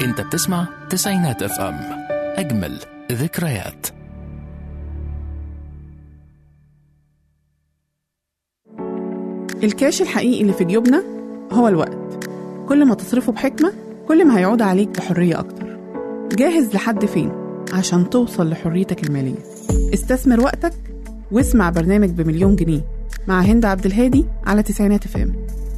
انت بتسمع تسعينات اف ام اجمل ذكريات الكاش الحقيقي اللي في جيوبنا هو الوقت كل ما تصرفه بحكمة كل ما هيعود عليك بحرية أكتر جاهز لحد فين عشان توصل لحريتك المالية استثمر وقتك واسمع برنامج بمليون جنيه مع هند عبد الهادي على تسعينات فام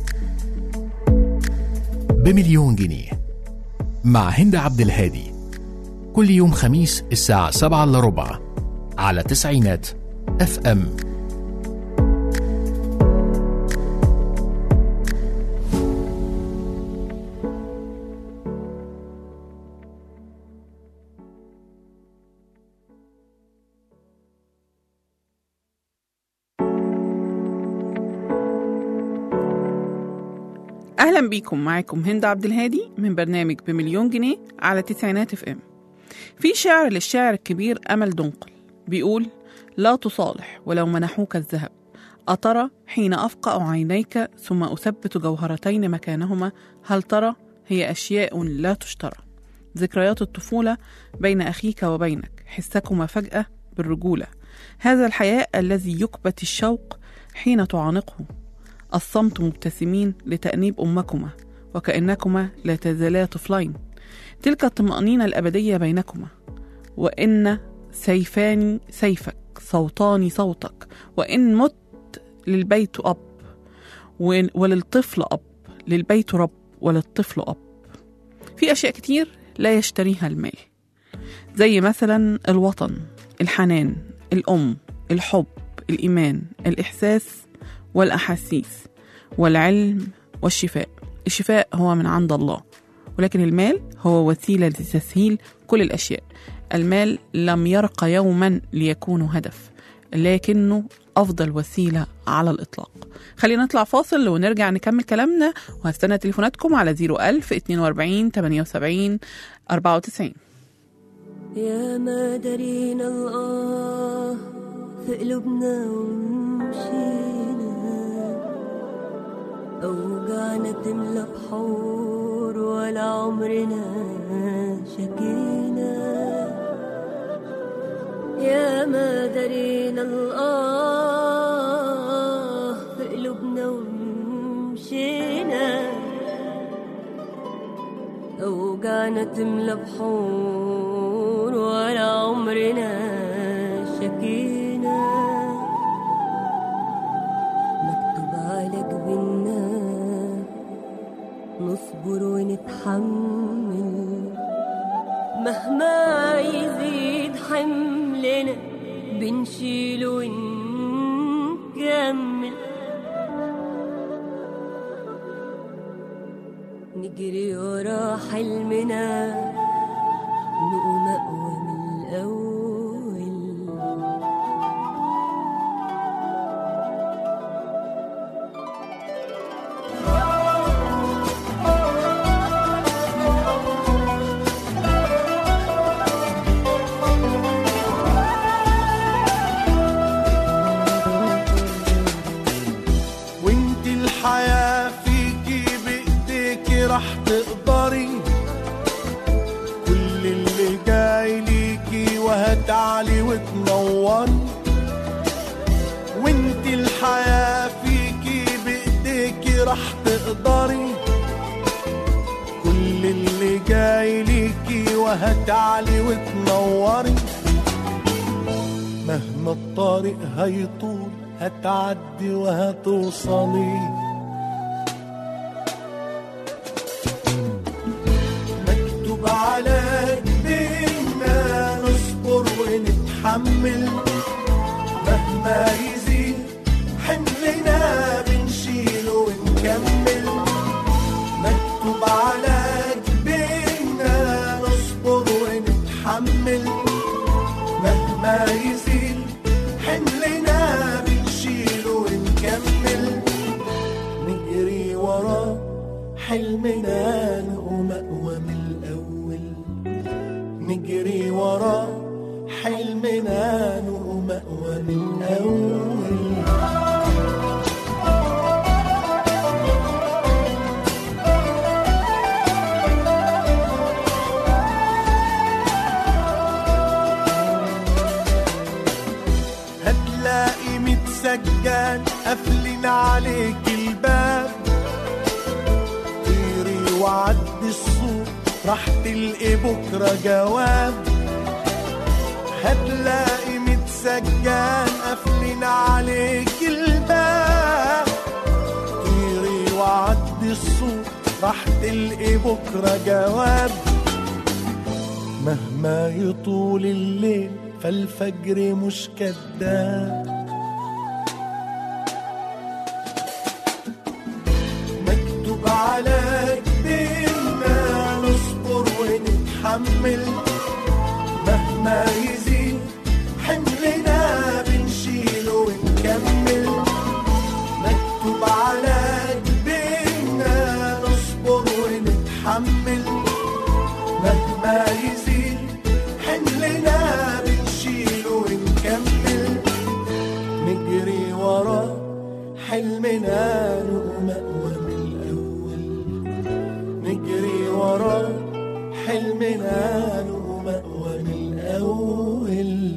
بمليون جنيه مع هند عبد الهادي كل يوم خميس الساعة سبعة إلا ربع على تسعينات اف ام أهلا بيكم معاكم هند عبد الهادي من برنامج بمليون جنيه على تسعينات اف ام في شعر للشاعر الكبير أمل دنقل بيقول لا تصالح ولو منحوك الذهب أترى حين أفقأ عينيك ثم أثبت جوهرتين مكانهما هل ترى هي أشياء لا تشترى ذكريات الطفولة بين أخيك وبينك حسكما فجأة بالرجولة هذا الحياء الذي يكبت الشوق حين تعانقه الصمت مبتسمين لتأنيب أمكما وكأنكما لا تزالا طفلين تلك الطمأنينة الأبدية بينكما وإن سيفان سيفك صوتان صوتك وإن مت للبيت أب وإن- وللطفل أب للبيت رب وللطفل أب في أشياء كتير لا يشتريها المال زي مثلا الوطن الحنان الأم الحب الإيمان الإحساس والأحاسيس والعلم والشفاء الشفاء هو من عند الله ولكن المال هو وسيلة لتسهيل كل الأشياء المال لم يرق يوما ليكون هدف لكنه أفضل وسيلة على الإطلاق خلينا نطلع فاصل ونرجع نكمل كلامنا وهستنى تليفوناتكم على 01000 42 78 94 يا ما درينا الآه في قلوبنا ومشينا أوجعنا تملى بحور ولا عمرنا شكينا يا ما درينا الآه في قلوبنا ومشينا أوجعنا تملى بحور ولا عمرنا شكينا مكتوب على جبنا نصبر ونتحمل مهما يزيد حملنا بنشيل ونكمل نجري ورا حلمنا نقوم أقوى من الأول وانت الحياة فيكي بايديكي راح تقدري كل اللي جاي ليكي وهتعلي وتنوري وانت الحياة فيكي بايديكي راح تقدري كل اللي جاي ليكي وهتعلي وتنوري مهما الطريق هيطول هتعدي وهتوصلي مكتوب على ايدينا نصبر ونتحمل مهما يزيد حملنا بنشيله ونكمل مكتوب على جبيننا نصبر ونتحمل مهما يزيد حملنا بنشيله ونكمل نجري ورا حلمنا نقوم أقوى من الأول نجري ورا حلمنا نقوم أقوى من الأول راح تلقي بكرة جواب هتلاقي متسجل قافلين عليك الباب طيري وعدي الصوت راح تلقي بكرة جواب مهما يطول الليل فالفجر مش كداب مكتوب على جبيننا نصبر ونتحمل مهما يزيد حملنا بنشيله ونكمل مكتوب على جبيننا نصبر ونتحمل مهما يزيد حملنا بنشيله ونكمل نجري ورا حلمنا نقوم أقوى من الأول نجري ورا حلمنا نقوم أقوى من الأول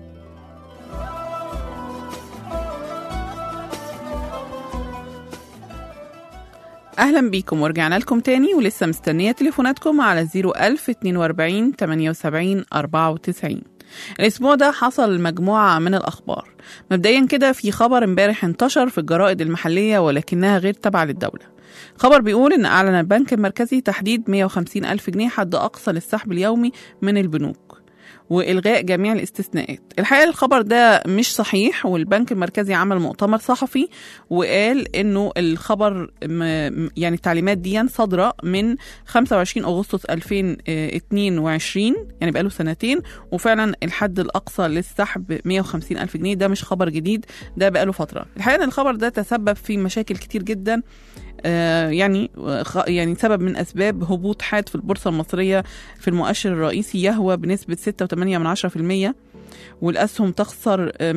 أهلا بيكم ورجعنا لكم تاني ولسه مستنية تليفوناتكم على 01000 42 78 94 الأسبوع ده حصل مجموعة من الأخبار مبدئيا كده في خبر امبارح انتشر في الجرائد المحلية ولكنها غير تابعة للدولة خبر بيقول إن أعلن البنك المركزي تحديد 150 ألف جنيه حد أقصى للسحب اليومي من البنوك والغاء جميع الاستثناءات الحقيقه الخبر ده مش صحيح والبنك المركزي عمل مؤتمر صحفي وقال انه الخبر م يعني التعليمات دي صادره من 25 اغسطس 2022 يعني بقاله سنتين وفعلا الحد الاقصى للسحب 150 الف جنيه ده مش خبر جديد ده بقاله فتره الحقيقه ان الخبر ده تسبب في مشاكل كتير جدا آه، يعني خ- يعني سبب من اسباب هبوط حاد في البورصه المصريه في المؤشر الرئيسي يهوى بنسبه 6.8% والاسهم تخسر آه،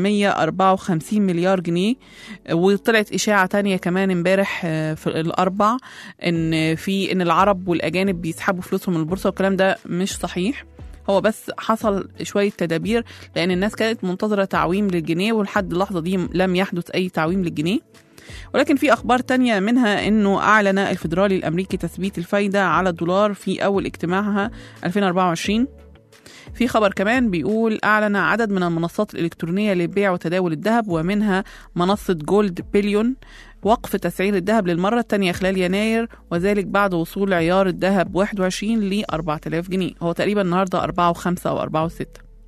154 مليار جنيه آه، وطلعت اشاعه تانية كمان امبارح آه، في الاربع ان في ان العرب والاجانب بيسحبوا فلوسهم من البورصه والكلام ده مش صحيح هو بس حصل شوية تدابير لأن الناس كانت منتظرة تعويم للجنيه ولحد اللحظة دي لم يحدث أي تعويم للجنيه ولكن في أخبار تانية منها أنه أعلن الفيدرالي الأمريكي تثبيت الفايدة على الدولار في أول اجتماعها 2024 في خبر كمان بيقول أعلن عدد من المنصات الإلكترونية لبيع وتداول الذهب ومنها منصة جولد بليون وقف تسعير الذهب للمرة الثانية خلال يناير وذلك بعد وصول عيار الذهب 21 ل 4000 جنيه هو تقريبا النهاردة 4 و5 أو 4 و6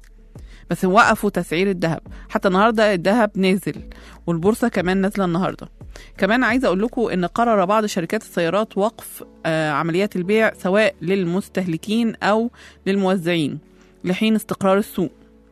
بس وقفوا تسعير الذهب حتى النهارده الذهب نازل والبورصه كمان نازله النهارده كمان عايزه اقول لكم ان قرر بعض شركات السيارات وقف آه، عمليات البيع سواء للمستهلكين او للموزعين لحين استقرار السوق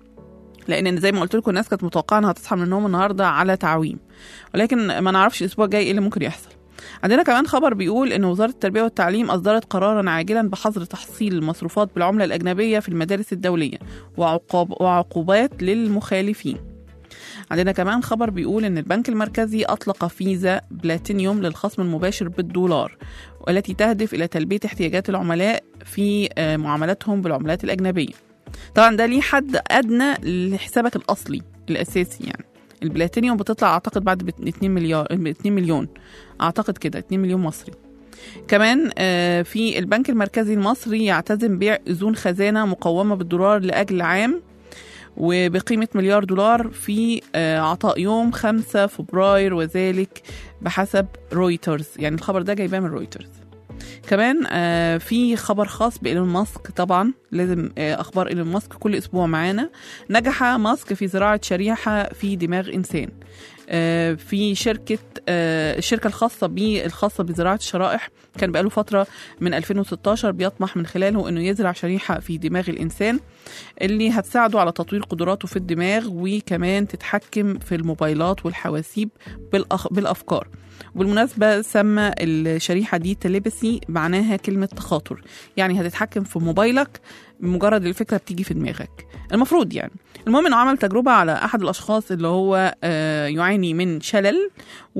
لان زي ما قلت لكم الناس كانت متوقعه انها تصحى من النوم النهارده على تعويم ولكن ما نعرفش الاسبوع الجاي ايه اللي ممكن يحصل عندنا كمان خبر بيقول ان وزاره التربيه والتعليم اصدرت قرارا عاجلا بحظر تحصيل المصروفات بالعمله الاجنبيه في المدارس الدوليه وعقاب وعقوبات للمخالفين عندنا كمان خبر بيقول ان البنك المركزي اطلق فيزا بلاتينيوم للخصم المباشر بالدولار والتي تهدف الى تلبيه احتياجات العملاء في آه، معاملاتهم بالعملات الاجنبيه طبعا ده ليه حد ادنى لحسابك الاصلي الاساسي يعني البلاتينيوم بتطلع اعتقد بعد ب 2 مليار ب 2 مليون اعتقد كده 2 مليون مصري كمان آه، في البنك المركزي المصري يعتزم بيع اذون خزانه مقومه بالدولار لاجل عام وبقيمة مليار دولار في آه، عطاء يوم 5 فبراير وذلك بحسب رويترز يعني الخبر ده جايباه من رويترز كمان آه، في خبر خاص بإيلون ماسك طبعا لازم آه، أخبار إيلون ماسك كل أسبوع معانا نجح ماسك في زراعة شريحة في دماغ إنسان آه، في شركة آه، الشركة الخاصة به الخاصة بزراعة الشرائح كان بقاله فترة من 2016 بيطمح من خلاله أنه يزرع شريحة في دماغ الإنسان اللي هتساعده على تطوير قدراته في الدماغ وكمان تتحكم في الموبايلات والحواسيب بالأخ... بالأفكار وبالمناسبة سمى الشريحة دي تليبسي معناها كلمة تخاطر يعني هتتحكم في موبايلك بمجرد الفكرة بتيجي في دماغك المفروض يعني المهم انه عمل تجربة على احد الاشخاص اللي هو آه، يعاني من شلل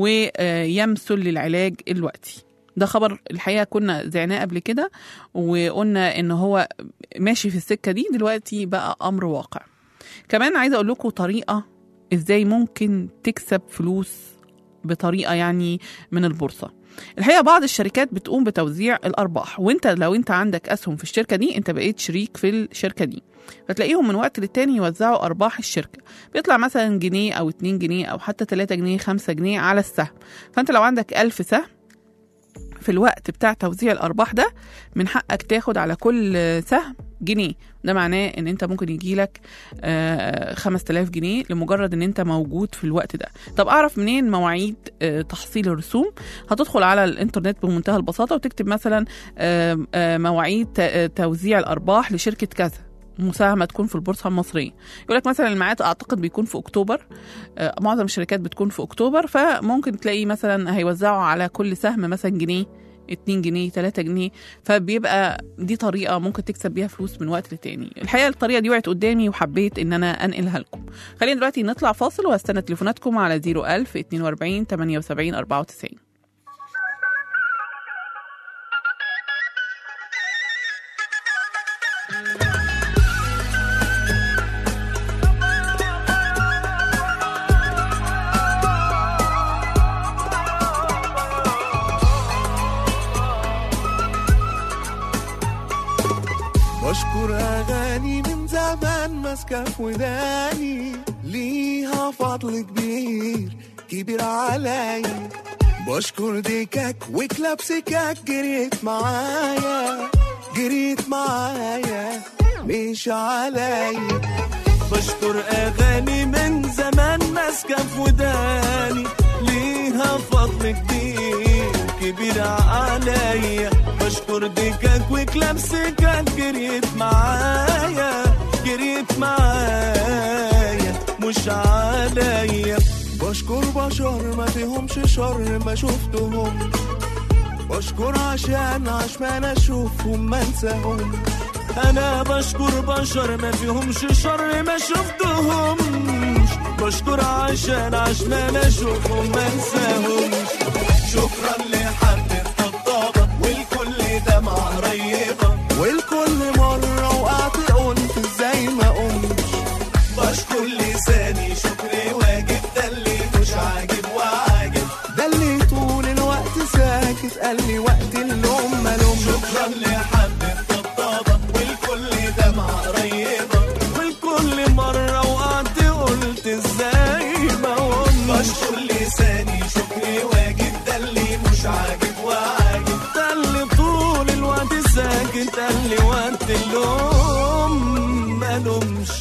ويمثل للعلاج الوقتي ده خبر الحقيقة كنا زعناه قبل كده وقلنا ان هو ماشي في السكة دي دلوقتي بقى امر واقع كمان عايزة اقول لكم طريقة ازاي ممكن تكسب فلوس بطريقه يعني من البورصه الحقيقه بعض الشركات بتقوم بتوزيع الارباح وانت لو انت عندك اسهم في الشركه دي انت بقيت شريك في الشركه دي فتلاقيهم من وقت للتاني يوزعوا ارباح الشركه بيطلع مثلا جنيه او 2 جنيه او حتى 3 جنيه 5 جنيه على السهم فانت لو عندك 1000 سهم في الوقت بتاع توزيع الارباح ده من حقك تاخد على كل سهم جنيه ده معناه ان انت ممكن يجيلك آه، 5000 جنيه لمجرد ان انت موجود في الوقت ده طب اعرف منين مواعيد آه، تحصيل الرسوم هتدخل على الانترنت بمنتهى البساطه وتكتب مثلا آه، آه، مواعيد ت- آه، توزيع الارباح لشركه كذا مساهمه تكون في البورصه المصريه يقول لك مثلا الميعاد اعتقد بيكون في اكتوبر آه، معظم الشركات بتكون في اكتوبر فممكن تلاقي مثلا هيوزعوا على كل سهم مثلا جنيه 2 جنيه 3 جنيه فبيبقى دي طريقه ممكن تكسب بيها فلوس من وقت لتاني الحقيقه الطريقه دي وقعت قدامي وحبيت ان انا انقلها لكم خلينا دلوقتي نطلع فاصل وهستنى تليفوناتكم على 01000 42 78 94 بشكر أغاني من زمان ماسكة في وداني ليها فضل كبير كبير علي بشكر ديكاك وكلاب سكاك جريت معايا جريت معايا مش علي بشكر أغاني من زمان ماسكة في وداني ليها فضل كبير كبير عليا بشكر ديكاك وكلاب سكاك جريت معايا جريت معايا مش عليا بشكر بشر ما فيهمش شر ما شفتهم بشكر عشان عشان اشوفهم ما انساهم انا بشكر بشر ما فيهمش شر ما شفتهمش بشكر عشان عشان اشوفهم ما انساهمش شكرا لحد الطبطبة والكل دمعة قريبة والكل مرة وقعت قلت ازاي ما قمتش بشكر لساني شكري واجب ده اللي مش عاجب وعاجب ده اللي طول الوقت ساكت قال لي وقت اللوم ما لوم شكرا لحد الطبطبة والكل دمعة قريبة والكل مرة وقعت قلت ازاي ما قمتش بشكر لساني شكري واجب ده اللي مش عاجب وعاجب ده اللي طول الوقت ساكت قال لي وقت اللوم ما لومش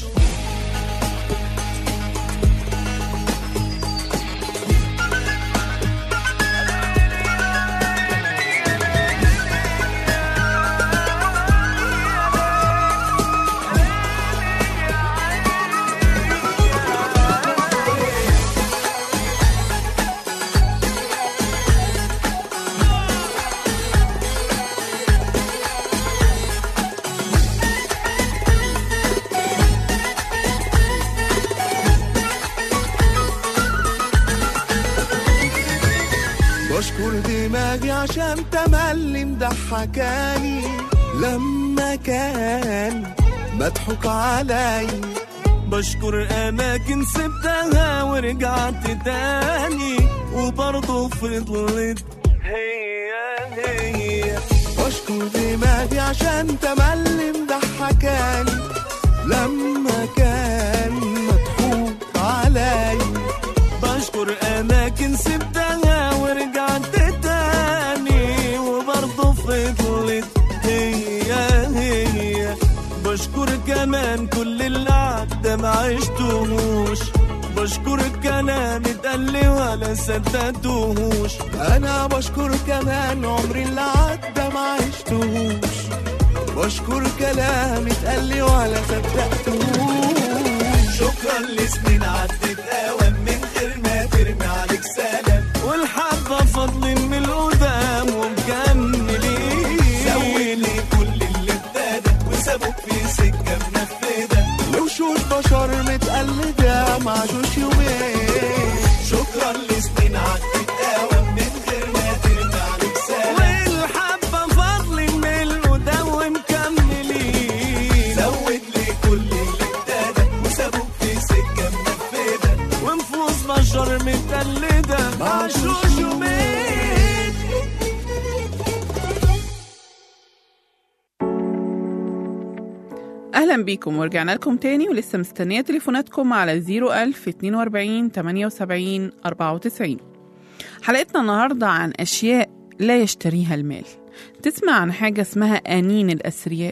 بشكر دماغي عشان تملي مضحكاني لما كان مضحوك علي بشكر أماكن سبتها ورجعت تاني وبرضه فضلت هي هي بشكر دماغي عشان تملي مضحكاني لما كان مضحوك علي بشكر اماكن سبتها ورجعت تاني وبرضه فضلت هي هي بشكر كمان كل اللي عدى ما عشتهوش بشكر كلام اتقال لي ولا صدقتهوش انا بشكر كمان عمري اللي عدى ما عشتهوش بشكر كلام اتقال لي ولا صدقتهوش شكرا لسنين عدت اوام من غير ما ترمي عليك سلام والحبة فضل من القدام ومكملين زود لي كل اللي ابتدى وسابوك في سكة منفذة وشوش بشر متقلدة مع جوش يومين شكرا لسنين عدت اوام من غير ما ترمي عليك سلام والحبة فضل من القدام ومكملين زود لي كل اللي ابتدى وسابوك في سكة منفذة ونفوس بشر متقلدة مع أهلا بيكم ورجعنا لكم تاني ولسه مستنية تليفوناتكم على 01000 42 78 94 حلقتنا النهاردة عن أشياء لا يشتريها المال تسمع عن حاجة اسمها أنين الأثرياء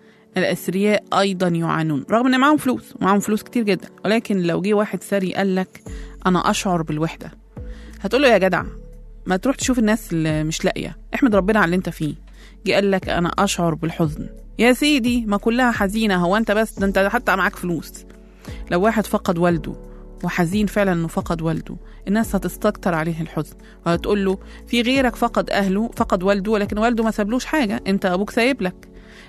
الأثرياء أيضا يعانون رغم إن معاهم فلوس ومعاهم فلوس كتير جدا ولكن لو جه واحد ثري قال لك أنا أشعر بالوحدة هتقوله يا جدع ما تروح تشوف الناس اللي مش لاقية احمد ربنا على اللي انت فيه جه قال لك أنا أشعر بالحزن يا سيدي ما كلها حزينة هو أنت بس ده أنت حتى معاك فلوس لو واحد فقد والده وحزين فعلا انه فقد والده الناس هتستكتر عليه الحزن وهتقول له في غيرك فقد اهله فقد والده ولكن والده ما سابلوش حاجه انت ابوك سايب لك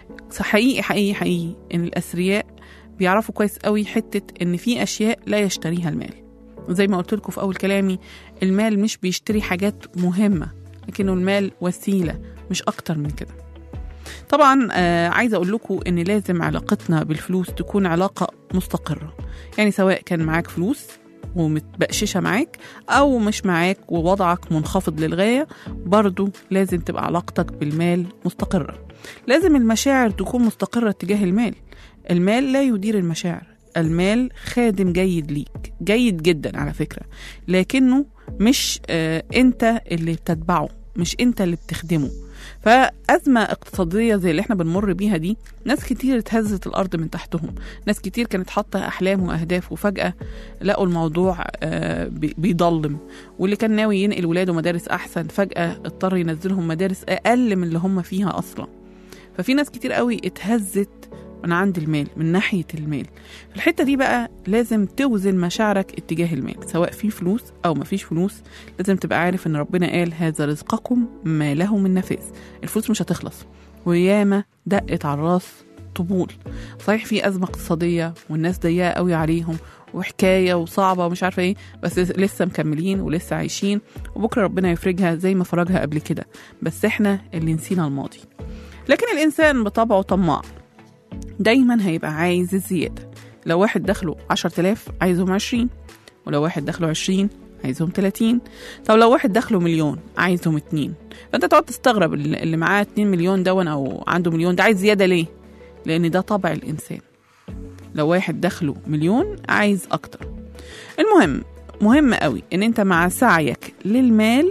حقيقي حقيقي حقيقي ان الاثرياء بيعرفوا كويس قوي حته ان في اشياء لا يشتريها المال وزي ما قلت لكم في اول كلامي المال مش بيشتري حاجات مهمه لكنه المال وسيله مش اكتر من كده طبعا آه عايزه اقول لكم ان لازم علاقتنا بالفلوس تكون علاقه مستقره يعني سواء كان معاك فلوس ومتبقششه معاك او مش معاك ووضعك منخفض للغايه برضو لازم تبقى علاقتك بالمال مستقره لازم المشاعر تكون مستقره تجاه المال المال لا يدير المشاعر المال خادم جيد ليك جيد جدا على فكره لكنه مش آه انت اللي بتتبعه مش انت اللي بتخدمه فأزمة اقتصادية زي اللي احنا بنمر بيها دي ناس كتير اتهزت الأرض من تحتهم ناس كتير كانت حاطة أحلام وأهداف وفجأة لقوا الموضوع آه، بي- بيضلم واللي كان ناوي ينقل ولاده مدارس أحسن فجأة اضطر ينزلهم مدارس أقل من اللي هم فيها أصلا ففي ناس كتير قوي اتهزت من عند المال من ناحية المال في الحتة دي بقى لازم توزن مشاعرك اتجاه المال سواء في فلوس أو مفيش فلوس لازم تبقى عارف ان ربنا قال هذا رزقكم ما له من نفاذ الفلوس مش هتخلص وياما دقت على الراس طبول صحيح في أزمة اقتصادية والناس ضيقة قوي عليهم وحكاية وصعبة ومش عارفة ايه بس لسه مكملين ولسه عايشين وبكرة ربنا يفرجها زي ما فرجها قبل كده بس احنا اللي نسينا الماضي لكن الإنسان بطبعه طماع دايما هيبقى عايز الزيادة لو واحد دخله عشر تلاف عايزهم عشرين ولو واحد دخله عشرين عايزهم 30 طب لو واحد دخله مليون عايزهم اتنين فانت تقعد تستغرب اللي اللي معاه 2 مليون دون او عنده مليون ده عايز زياده ليه لان ده طبع الانسان لو واحد دخله مليون عايز اكتر المهم مهم قوي ان انت مع سعيك للمال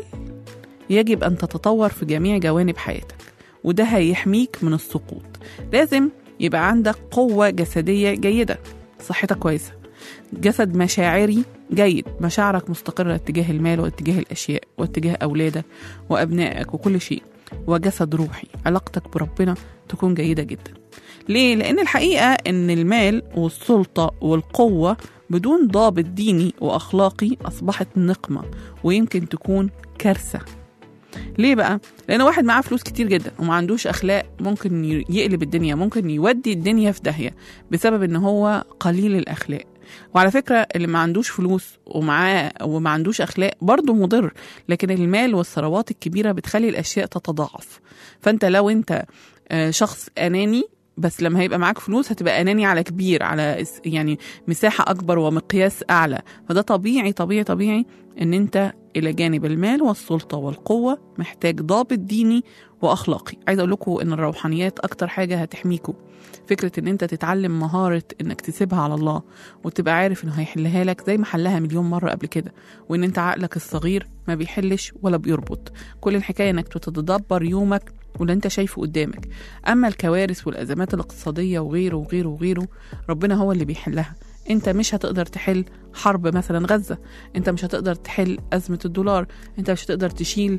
يجب ان تتطور في جميع جوانب حياتك وده هيحميك من السقوط لازم يبقى عندك قوة جسدية جيدة صحتك كويسة جسد مشاعري جيد مشاعرك مستقرة اتجاه المال واتجاه الأشياء واتجاه أولادك وأبنائك وكل شيء وجسد روحي علاقتك بربنا تكون جيدة جدا ليه؟ لأن الحقيقة أن المال والسلطة والقوة بدون ضابط ديني وأخلاقي أصبحت نقمة ويمكن تكون كارثة ليه بقى؟ لأن واحد معاه فلوس كتير جدا وما عندوش أخلاق ممكن ي- يقلب الدنيا ممكن يودي الدنيا في داهية بسبب إن هو قليل الأخلاق وعلى فكرة اللي ما عندوش فلوس ومعاه وما عندوش أخلاق برضه مضر لكن المال والثروات الكبيرة بتخلي الأشياء تتضاعف فأنت لو أنت آه، شخص أناني بس لما هيبقى معاك فلوس هتبقى أناني على كبير على اس- يعني مساحة أكبر ومقياس أعلى فده طبيعي طبيعي طبيعي إن أنت إلى جانب المال والسلطة والقوة محتاج ضابط ديني وأخلاقي عايزة أقول لكم إن الروحانيات أكتر حاجة هتحميكوا فكرة إن أنت تتعلم مهارة إنك تسيبها على الله وتبقى عارف إنه هيحلها لك زي ما حلها مليون مرة قبل كده وإن أنت عقلك الصغير ما بيحلش ولا بيربط كل الحكاية إنك تتدبر يومك واللي أنت شايفه قدامك أما الكوارث والأزمات الاقتصادية وغيره وغيره وغيره ربنا هو اللي بيحلها انت مش هتقدر تحل حرب مثلا غزة انت مش هتقدر تحل أزمة الدولار انت مش هتقدر تشيل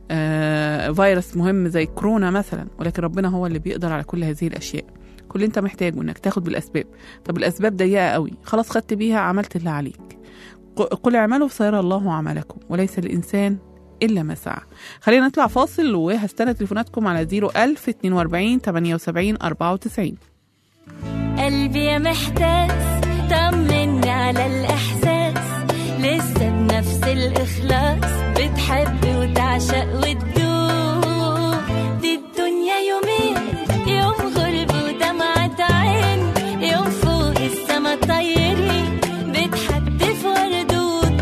آه فيروس مهم زي كورونا مثلا ولكن ربنا هو اللي بيقدر على كل هذه الأشياء كل اللي انت محتاجه انك تاخد بالأسباب طب الأسباب ضيقة قوي خلاص خدت بيها عملت اللي عليك ق- قل اعملوا فسيرى الله عملكم وليس الإنسان إلا ما سعى خلينا نطلع فاصل وهستنى تليفوناتكم على 01000 42 78 94 قلبي يا محتاس طمني على الإحساس لسه بنفس الإخلاص بتحب وتعشق وتدوب دي الدنيا يومين يوم غرب ودمعة عين يوم فوق السما طايرين بتحدف ورد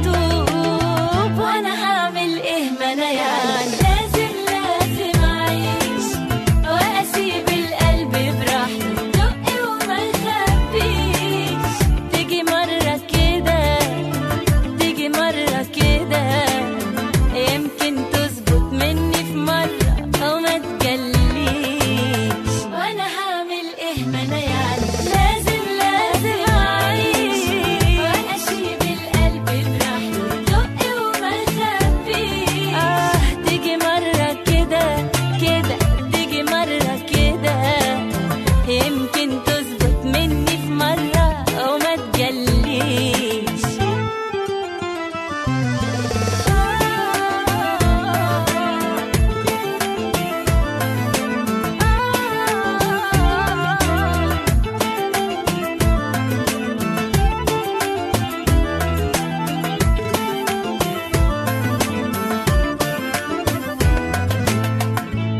وطوب وأنا هعمل إيه ما أنا يعني لازم لازم أعيش واسيب القلب براحته دق وما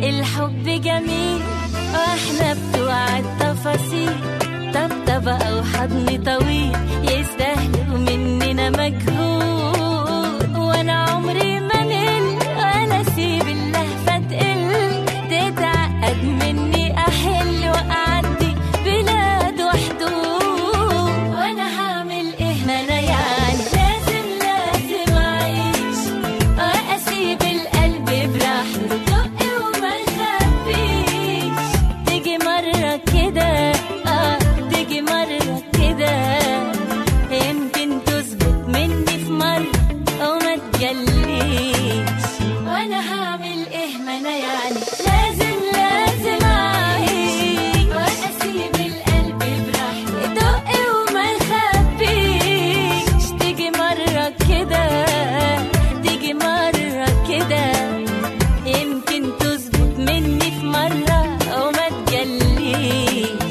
الحب جميل واحنا بتوع التفاصيل طبطبة أو حضن طويل يستاهلوا مننا مجهود وأنا عمري ما مل ولا أسيب اللهفة تقل تتعقد مني أحل وأعدي بلاد وحدود وأنا هعمل إيه ما أنا يعني لازم لازم أعيش وأسيب القلب براحته دق وما نخبيش تيجي مرة كده آه تيجي مرة كده يمكن تظبط مني في مرة أو ما تجليش وأنا هعمل إيه ما أنا يعني لازم لازم أعيش وأسيب القلب براحته دق وما نخبيش تيجي مرة كده تيجي مرة كده يمكن تظبط مني في مرة أو ما تجليش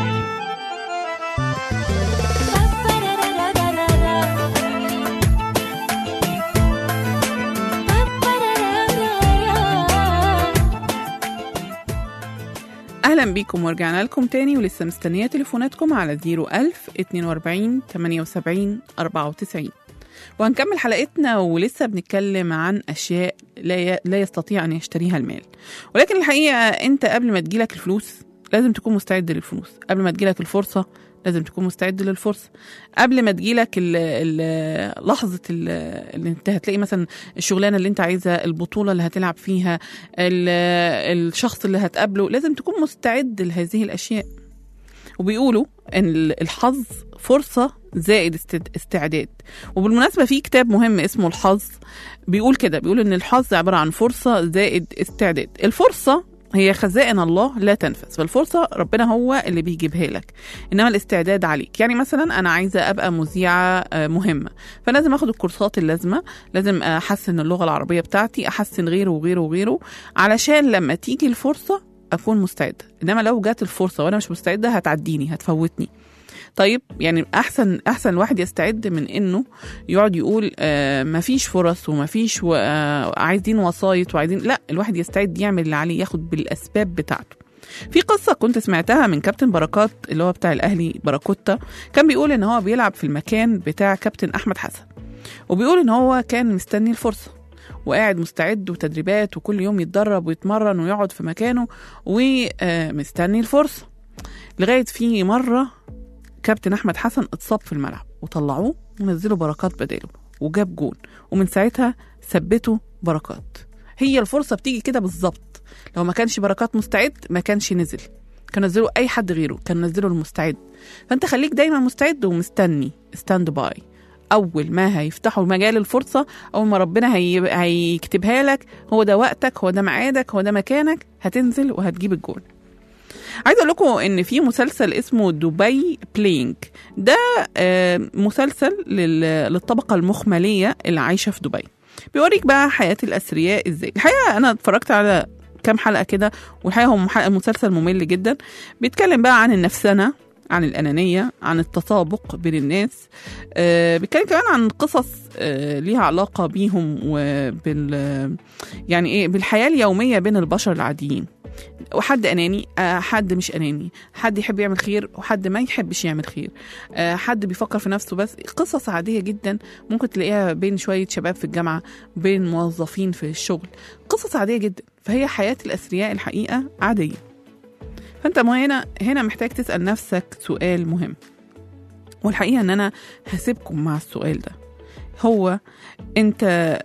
أهلا بيكم ورجعنا لكم تاني ولسه مستنية تليفوناتكم على 01000 42 78 94 وهنكمل حلقتنا ولسه بنتكلم عن أشياء لا ي- لا يستطيع أن يشتريها المال ولكن الحقيقة أنت قبل ما تجيلك الفلوس لازم تكون مستعد للفلوس قبل ما تجيلك الفرصة لازم تكون مستعد للفرصة قبل ما تجيلك ال ال لحظة ال- اللي انت هتلاقي مثلا الشغلانة اللي انت عايزها البطولة اللي هتلعب فيها ال- الشخص اللي هتقابله لازم تكون مستعد لهذه الأشياء وبيقولوا ان ال- الحظ فرصة زائد استد- استعداد وبالمناسبة في كتاب مهم اسمه الحظ بيقول كده بيقول ان الحظ عبارة عن فرصة زائد استعداد الفرصة هي خزائن الله لا تنفذ فالفرصة ربنا هو اللي بيجيبها لك إنما الاستعداد عليك يعني مثلا أنا عايزة أبقى مذيعة آه، مهمة فلازم أخد الكورسات اللازمة لازم أحسن اللغة العربية بتاعتي أحسن غيره وغيره وغيره علشان لما تيجي الفرصة أكون مستعدة إنما لو جات الفرصة وأنا مش مستعدة هتعديني هتفوتني طيب يعني احسن احسن الواحد يستعد من انه يقعد يقول آه مفيش فرص ومفيش و- آه عايزين وسايط وعايزين لا الواحد يستعد يعمل اللي عليه ياخد بالاسباب بتاعته في قصة كنت سمعتها من كابتن بركات اللي هو بتاع الأهلي باراكوتا كان بيقول إن هو بيلعب في المكان بتاع كابتن أحمد حسن وبيقول إن هو كان مستني الفرصة وقاعد مستعد وتدريبات وكل يوم يتدرب ويتمرن ويقعد في مكانه ومستني الفرصة لغاية في مرة كابتن أحمد حسن اتصاب في الملعب وطلعوه ونزلوا بركات بداله وجاب جون ومن ساعتها ثبتوا بركات هي الفرصة بتيجي كده بالظبط لو ما كانش بركات مستعد ما كانش نزل كان نزلوا أي حد غيره كان نزلوا المستعد فأنت خليك دايما مستعد ومستني ستاند باي أول ما هيفتحوا مجال الفرصة أول ما ربنا هي... هيكتبها لك هو ده وقتك هو ده ميعادك هو ده مكانك هتنزل وهتجيب الجون عايزه اقول لكم ان في مسلسل اسمه دبي بلينج ده آه، مسلسل لل- للطبقه المخمليه اللي عايشه في دبي بيوريك بقى حياه الاثرياء ازاي الحقيقه انا اتفرجت على كام حلقه كده والحقيقه هو مح- مسلسل ممل جدا بيتكلم بقى عن النفسنه عن الأنانية عن التطابق بين الناس آه بيتكلم كمان عن قصص آه ليها علاقة بيهم وبال يعني إيه بالحياة اليومية بين البشر العاديين وحد اناني آه، حد مش اناني حد يحب يعمل خير وحد ما يحبش يعمل خير آه، حد بيفكر في نفسه بس قصص عاديه جدا ممكن تلاقيها بين شويه شباب في الجامعه بين موظفين في الشغل قصص عاديه جدا فهي حياه الاثرياء الحقيقه عاديه فانت ما هنا هنا محتاج تسال نفسك سؤال مهم والحقيقه ان انا هسيبكم مع السؤال ده هو انت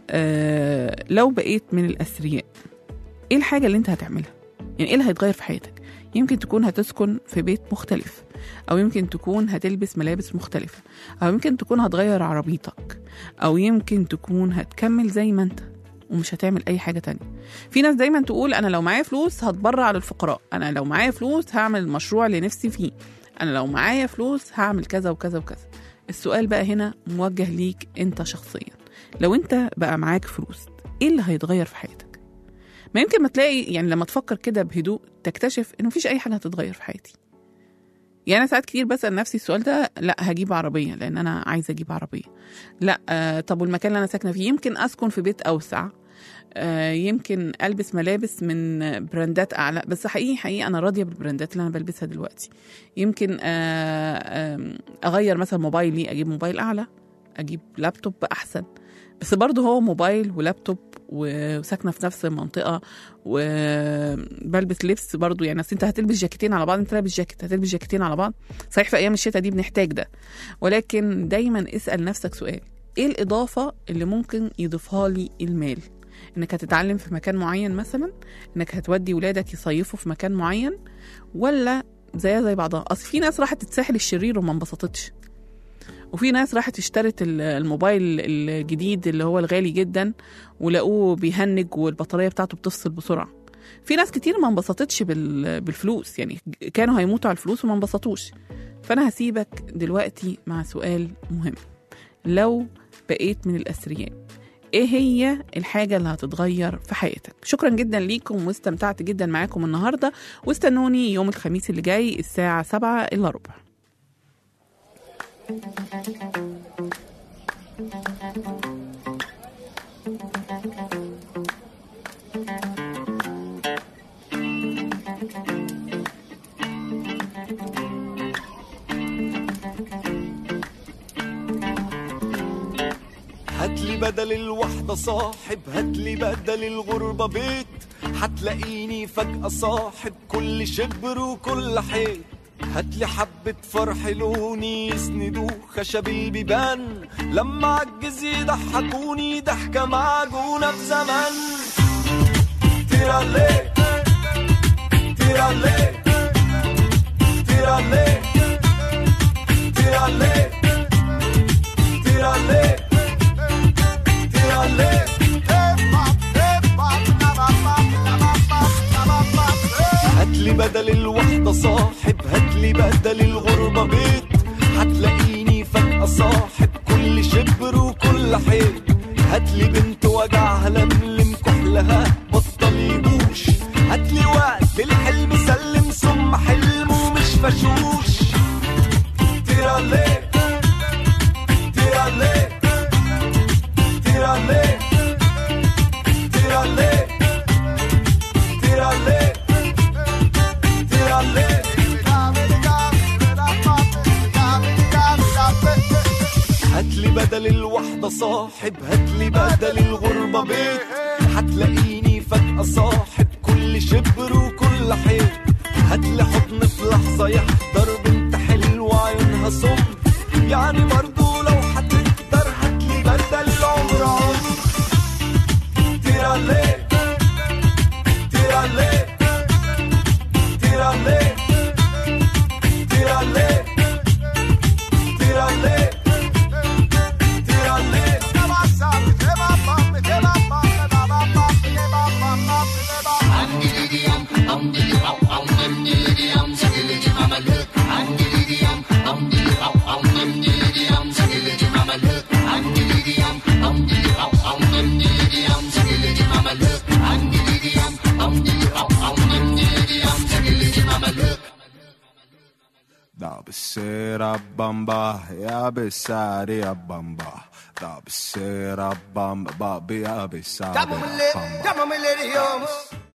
آه لو بقيت من الاثرياء ايه الحاجه اللي انت هتعملها يعني ايه اللي هيتغير في حياتك يمكن تكون هتسكن في بيت مختلف او يمكن تكون هتلبس ملابس مختلفه او يمكن تكون هتغير عربيتك او يمكن تكون هتكمل زي ما انت ومش هتعمل اي حاجه تانية في ناس دايما تقول انا لو معايا فلوس هتبرع على الفقراء انا لو معايا فلوس هعمل المشروع اللي نفسي فيه انا لو معايا فلوس هعمل كذا وكذا وكذا السؤال بقى هنا موجه ليك انت شخصيا لو انت بقى معاك فلوس ايه اللي هيتغير في حياتك ما يمكن ما تلاقي يعني لما تفكر كده بهدوء تكتشف ان مفيش اي حاجه هتتغير في حياتي يعني انا ساعات كتير بسال نفسي السؤال ده لا هجيب عربيه لان انا عايزه اجيب عربيه لا آه طب والمكان اللي انا ساكنه فيه يمكن اسكن في بيت اوسع آه، يمكن البس ملابس من براندات اعلى بس حقيقي حقيقي انا راضيه بالبراندات اللي انا بلبسها دلوقتي يمكن آه، آم، اغير مثلا موبايلي اجيب موبايل اعلى اجيب لابتوب احسن بس برضه هو موبايل ولابتوب وساكنه في نفس المنطقه وبلبس لبس برضه يعني اصل انت هتلبس جاكيتين على بعض انت لابس جاكيت هتلبس جاكيتين على بعض صحيح في ايام الشتاء دي بنحتاج ده ولكن دايما اسال نفسك سؤال ايه الاضافه اللي ممكن يضيفها لي المال انك هتتعلم في مكان معين مثلا انك هتودي ولادك يصيفوا في مكان معين ولا زيها زي بعضها اصل في ناس راحت تتساحل الشرير وما انبسطتش وفي ناس راحت اشترت ال- الموبايل الجديد اللي هو الغالي جدا ولقوه بيهنج والبطاريه بتاعته بتفصل بسرعه في ناس كتير ما انبسطتش بال- بالفلوس يعني كانوا هيموتوا على الفلوس وما انبسطوش فانا هسيبك دلوقتي مع سؤال مهم لو بقيت من الاثرياء ايه هي الحاجه اللي هتتغير في حياتك شكرا جدا ليكم واستمتعت جدا معاكم النهارده واستنوني يوم الخميس اللي جاي الساعه 7 الا ربع هاتلي بدل الوحدة صاحب هاتلي بدل الغربة بيت هتلاقيني فجأة صاحب كل شبر وكل حيط هاتلي حبة فرح لوني يسندوه خشب البيبان لما عجز يضحكوني ضحكة معجونة في زمن تيرالي تيرالي تيرالي تيرالي تيرالي تيرالي هاتلي بدل الوحدة صاحب هاتلي بدل الغربة بيت هتلاقيني فجأة صاحب كل شبر وكل حيط هاتلي بنت وجعها لملم كحلها بطل يبوش هاتلي وقت الحلم سلم ثم حلمه مش فشوش تيرالي تيرالي تيرالي تيرالي تيرالي تيرالي هاتلي بدل الوحدة صاحب هاتلي بدل الغربة بيت هتلاقيني فجأة صاحب كل شبر وكل حيط هاتلي حضن في لحظة يحضر بنت حلوة عيونها سم يعني برضو لو هتقدر هاتلي بدل العمر عمر تيرالي تيرالي تيرالي تيرالي تيرالي تيرالي Da bisera bamba, ya bisari ya bamba. Da bisera bamba, babi ya bisari Come on, ya bamba. come on, millenniums.